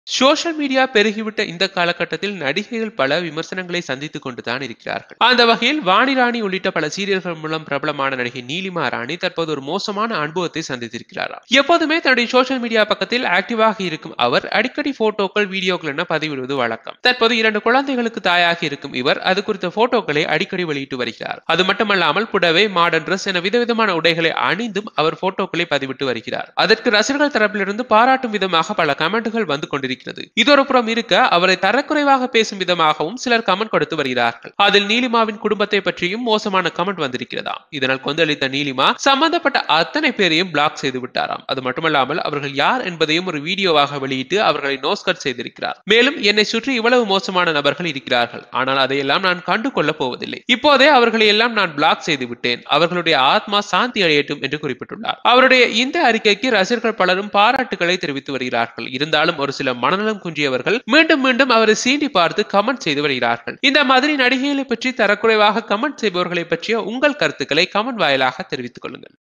social media பெருகிவிட்ட இந்த காலகட்டத்தில் நடிகைகள் பல விமர்சனங்களை சந்தித்துக் கொண்டுதான் இருக்கிறார்கள் அந்த வகையில் வாணி ராணி உள்ளிட்ட பல சீரியல்கள் மூலம் பிரபலமான நடிகை நீலிமா ராணி தற்போது ஒரு மோசமான அனுபவத்தை சந்தித்திருக்கிறாராம் எப்போதுமே தன்னுடைய சோஷியல் மீடியா பக்கத்தில் ஆக்டிவாக இருக்கும் அவர் அடிக்கடி போட்டோக்கள் வீடியோக்கள் என பதிவிடுவது வழக்கம் தற்போது இரண்டு குழந்தைகளுக்கு தாயாகி இருக்கும் இவர் அது குறித்த போட்டோக்களை அடிக்கடி வெளியிட்டு வருகிறார் அது மட்டுமல்லாமல் புடவை மாடர்ன் ட்ரெஸ் என விதவிதமான உடைகளை அணிந்தும் அவர் போட்டோக்களை பதிவிட்டு வருகிறார் அதற்கு ரசிகர்கள் தரப்பிலிருந்து பாராட்டும் விதமாக பல கமெண்ட்டுகள் வந்து கொண்டிருக்கிறது இருக்கிறது இதொரு புறம் இருக்க அவரை தரக்குறைவாக பேசும் விதமாகவும் சிலர் கமெண்ட் கொடுத்து வருகிறார்கள் அதில் நீலிமாவின் குடும்பத்தை பற்றியும் மோசமான கமெண்ட் வந்திருக்கிறதாம் இதனால் கொந்தளித்த நீலிமா சம்பந்தப்பட்ட அத்தனை பேரையும் பிளாக் செய்து விட்டாராம் அது மட்டுமல்லாமல் அவர்கள் யார் என்பதையும் ஒரு வீடியோவாக வெளியிட்டு அவர்களை நோஸ்கட் செய்திருக்கிறார் மேலும் என்னை சுற்றி இவ்வளவு மோசமான நபர்கள் இருக்கிறார்கள் ஆனால் அதையெல்லாம் நான் கண்டு கொள்ளப் போவதில்லை இப்போதே அவர்களை எல்லாம் நான் பிளாக் செய்து விட்டேன் அவர்களுடைய ஆத்மா சாந்தி அடையட்டும் என்று குறிப்பிட்டுள்ளார் அவருடைய இந்த அறிக்கைக்கு ரசிகர்கள் பலரும் பாராட்டுகளை தெரிவித்து வருகிறார்கள் இருந்தாலும் ஒரு சில மனநலம் குன்றியவர்கள் மீண்டும் மீண்டும் அவரை சீண்டி பார்த்து கமெண்ட் செய்து வருகிறார்கள் இந்த மாதிரி நடிகைகளை பற்றி தரக்குறைவாக கமெண்ட் செய்பவர்களை பற்றிய உங்கள் கருத்துக்களை கமெண்ட் வாயிலாக தெரிவித்துக் கொள்ளுங்கள்